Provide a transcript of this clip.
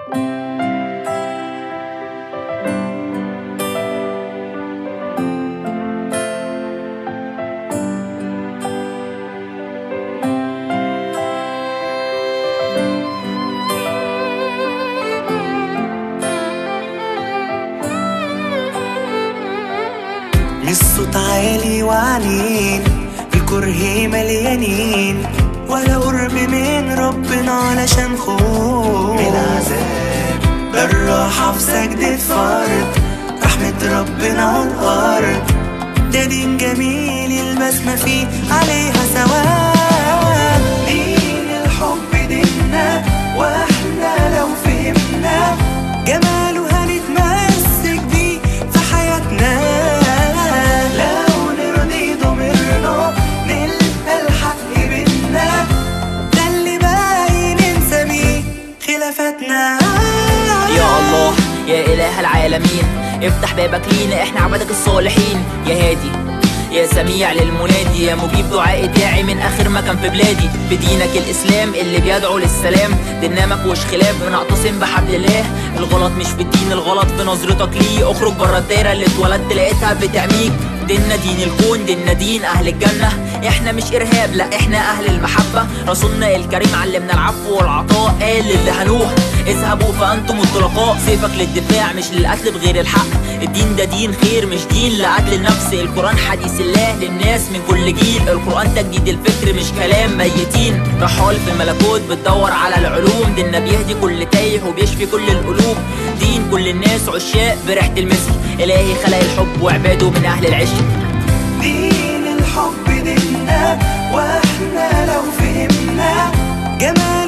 مش صوت عالي وعنين بالكره مليانين ولا قرب من ربنا علشان خوف من عذاب ده الراحة في سجدة فرد رحمة ربنا على الأرض ده دين جميل البسمة فيه عليها سواد دين الحب ديننا واحنا لو فهمنا جماله هنتمسك بيه في حياتنا لو نرضي ضميرنا نلقى الحق بينا ده اللي باين ننسى بيه خلافاتنا يا الله يا إله العالمين افتح بابك لينا احنا عبادك الصالحين يا هادي يا سميع للمنادي يا مجيب دعاء داعي من اخر مكان في بلادي بدينك الاسلام اللي بيدعو للسلام ديننا مفهوش خلاف بنعتصم بحبل الله الغلط مش في الدين الغلط في نظرتك ليه اخرج بره الدايره اللي اتولدت لقيتها بتعميك ديننا دين الكون ديننا دين اهل الجنه احنا مش ارهاب لا احنا اهل المحبه رسولنا الكريم علمنا العفو والعطاء قال للي هنوه اذهبوا فانتم الطلقاء سيفك للدفاع مش للقتل بغير الحق الدين ده دين خير مش دين لقتل النفس القران حديث الله للناس من كل جيل القران تجديد الفكر مش كلام ميتين رحال في الملكوت بتدور على العلوم ديننا بيهدي كل تايه وبيشفي كل القلوب دين كل الناس عشاق بريحه المسك الهي خلق الحب وعباده من اهل العشق دين الحب ديننا واحنا لو فهمنا جمال